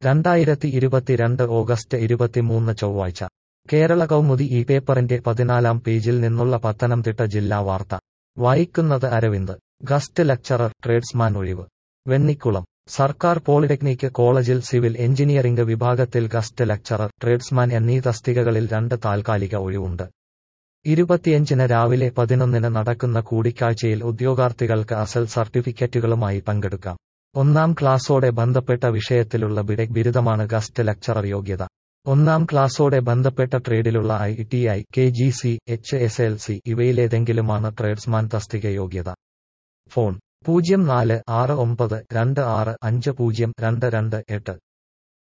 രണ്ടായിരത്തി ഇരുപത്തിരണ്ട് ഓഗസ്റ്റ് ഇരുപത്തിമൂന്ന് ചൊവ്വാഴ്ച കേരള കൗമുദി ഈ പേപ്പറിന്റെ പതിനാലാം പേജിൽ നിന്നുള്ള പത്തനംതിട്ട ജില്ലാ വാർത്ത വായിക്കുന്നത് അരവിന്ദ് ഗസ്റ്റ് ലെക്ചറർ ട്രേഡ്സ്മാൻ ഒഴിവ് വെണ്ണിക്കുളം സർക്കാർ പോളിടെക്നിക് കോളേജിൽ സിവിൽ എഞ്ചിനീയറിംഗ് വിഭാഗത്തിൽ ഗസ്റ്റ് ലെക്ചറർ ട്രേഡ്സ്മാൻ എന്നീ തസ്തികകളിൽ രണ്ട് താൽക്കാലിക ഒഴിവുണ്ട് ഇരുപത്തിയഞ്ചിന് രാവിലെ പതിനൊന്നിന് നടക്കുന്ന കൂടിക്കാഴ്ചയിൽ ഉദ്യോഗാർത്ഥികൾക്ക് അസൽ സർട്ടിഫിക്കറ്റുകളുമായി പങ്കെടുക്കാം ഒന്നാം ക്ലാസോടെ ബന്ധപ്പെട്ട വിഷയത്തിലുള്ള ബിടെക് ബിരുദമാണ് ഗസ്റ്റ് ലെക്ചറർ യോഗ്യത ഒന്നാം ക്ലാസോടെ ബന്ധപ്പെട്ട ട്രേഡിലുള്ള I T I K G C H S L C ഇവയിലേതെങ്കിലുമാണ് ട്രേഡ്സ്മാൻ തസ്തിക യോഗ്യത ഫോൺ പൂജ്യം നാല് ആറ് ഒമ്പത് രണ്ട് ആറ് അഞ്ച് പൂജ്യം രണ്ട് രണ്ട് എട്ട്